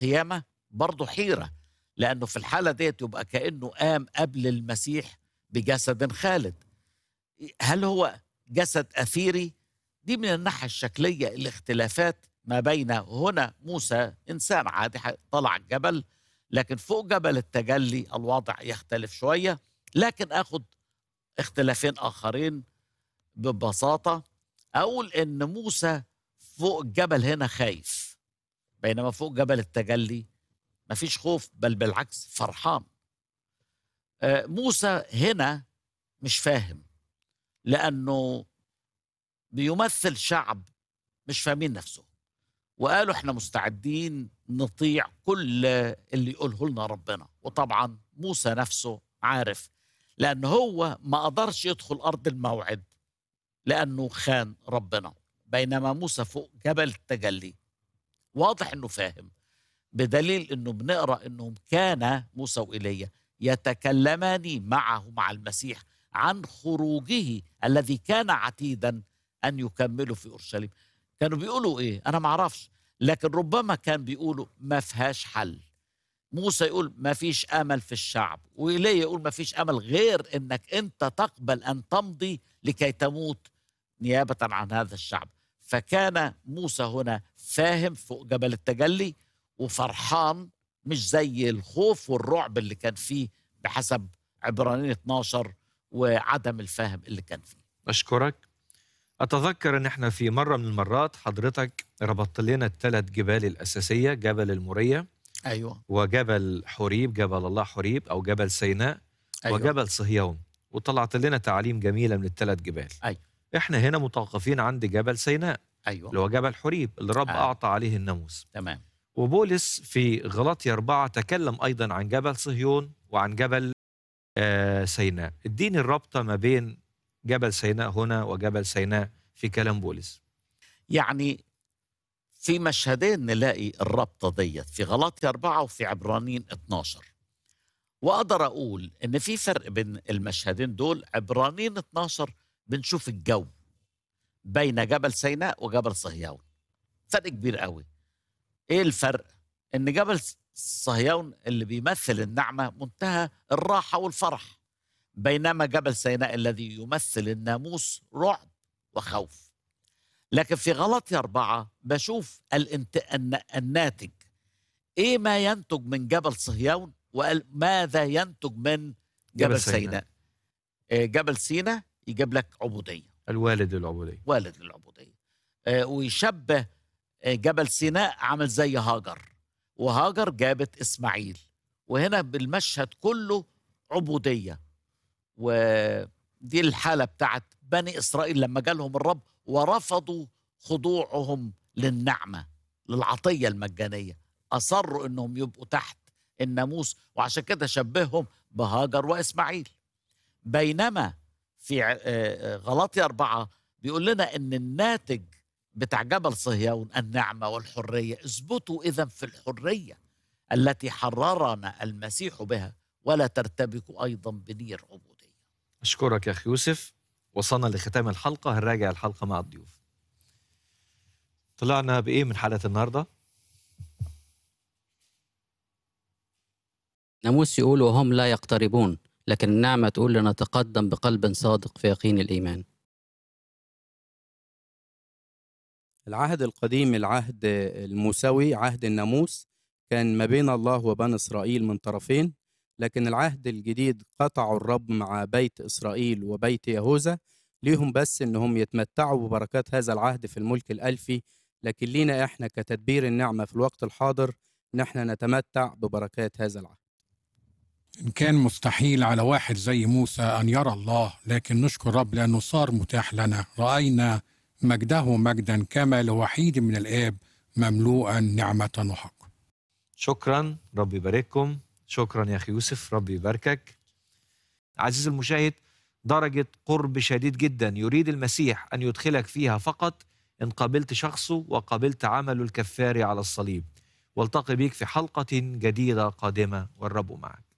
قيامة برضه حيرة لأنه في الحالة ديت يبقى كأنه قام قبل المسيح بجسد خالد هل هو جسد أثيري دي من الناحية الشكلية الاختلافات ما بين هنا موسى إنسان عادي طلع الجبل لكن فوق جبل التجلي الوضع يختلف شوية لكن أخذ اختلافين آخرين ببساطة أقول إن موسى فوق الجبل هنا خايف بينما فوق جبل التجلي مفيش خوف بل بالعكس فرحان آه، موسى هنا مش فاهم لأنه بيمثل شعب مش فاهمين نفسه وقالوا احنا مستعدين نطيع كل اللي يقوله لنا ربنا وطبعا موسى نفسه عارف لأن هو ما قدرش يدخل أرض الموعد لأنه خان ربنا بينما موسى فوق جبل التجلي واضح أنه فاهم بدليل أنه بنقرأ أنهم كان موسى وإيليا يتكلمان معه مع المسيح عن خروجه الذي كان عتيدا أن يكملوا في أورشليم كانوا بيقولوا إيه أنا ما أعرفش لكن ربما كان بيقولوا ما فيهاش حل موسى يقول ما فيش امل في الشعب وايليا يقول ما فيش امل غير انك انت تقبل ان تمضي لكي تموت نيابه عن هذا الشعب فكان موسى هنا فاهم فوق جبل التجلي وفرحان مش زي الخوف والرعب اللي كان فيه بحسب عبرانيين 12 وعدم الفهم اللي كان فيه أشكرك أتذكر إن إحنا في مرة من المرات حضرتك ربطت لنا الثلاث جبال الأساسية جبل المورية ايوه وجبل حوريب جبل الله حوريب أو جبل سيناء أيوة. وجبل صهيون وطلعت لنا تعاليم جميلة من الثلاث جبال أيوة. إحنا هنا متوقفين عند جبل سيناء ايوه اللي هو جبل حوريب اللي رب آه. أعطى عليه الناموس تمام وبولس في غلطية أربعة تكلم أيضا عن جبل صهيون وعن جبل آه سيناء اديني الرابطة ما بين جبل سيناء هنا وجبل سيناء في كلام بولس يعني في مشهدين نلاقي الرابطه ديت في غلاطي أربعة وفي عبرانيين 12 واقدر اقول ان في فرق بين المشهدين دول عبرانيين 12 بنشوف الجو بين جبل سيناء وجبل صهيون فرق كبير قوي ايه الفرق ان جبل صهيون اللي بيمثل النعمه منتهى الراحه والفرح بينما جبل سيناء الذي يمثل الناموس رعب وخوف لكن في غلطي أربعة بشوف الانت... الن... الناتج إيه ما ينتج من جبل صهيون وماذا ينتج من جبل, جبل سيناء. سيناء إيه جبل سيناء يجيب لك عبودية الوالد العبودية والد للعبودية آه، ويشبه آه، جبل سيناء عامل زي هاجر وهاجر جابت إسماعيل وهنا بالمشهد كله عبودية ودي الحالة بتاعت بني إسرائيل لما جالهم الرب ورفضوا خضوعهم للنعمة للعطية المجانية أصروا إنهم يبقوا تحت الناموس وعشان كده شبههم بهاجر وإسماعيل بينما في ع- آه، آه، غلاطي أربعة بيقول لنا إن الناتج بتاع جبل صهيون النعمة والحرية اثبتوا إذا في الحرية التي حررنا المسيح بها ولا ترتبكوا أيضا بنير عبودية أشكرك يا أخي يوسف وصلنا لختام الحلقة هنراجع الحلقة مع الضيوف طلعنا بإيه من حلقة النهاردة؟ ناموس يقول وهم لا يقتربون لكن النعمة تقول لنتقدم بقلب صادق في يقين الإيمان العهد القديم العهد الموسوي عهد الناموس كان ما بين الله وبني إسرائيل من طرفين لكن العهد الجديد قطعوا الرب مع بيت إسرائيل وبيت يهوذا ليهم بس إنهم يتمتعوا ببركات هذا العهد في الملك الألفي لكن لينا إحنا كتدبير النعمة في الوقت الحاضر إن إحنا نتمتع ببركات هذا العهد إن كان مستحيل على واحد زي موسى أن يرى الله لكن نشكر رب لأنه صار متاح لنا رأينا مجده مجدا كما لوحيد من الآب مملوءا نعمة وحق شكرا ربي يبارككم شكرا يا أخي يوسف ربي يباركك عزيزي المشاهد درجة قرب شديد جدا يريد المسيح أن يدخلك فيها فقط إن قابلت شخصه وقابلت عمله الكفاري على الصليب والتقي بك في حلقة جديدة قادمة والرب معك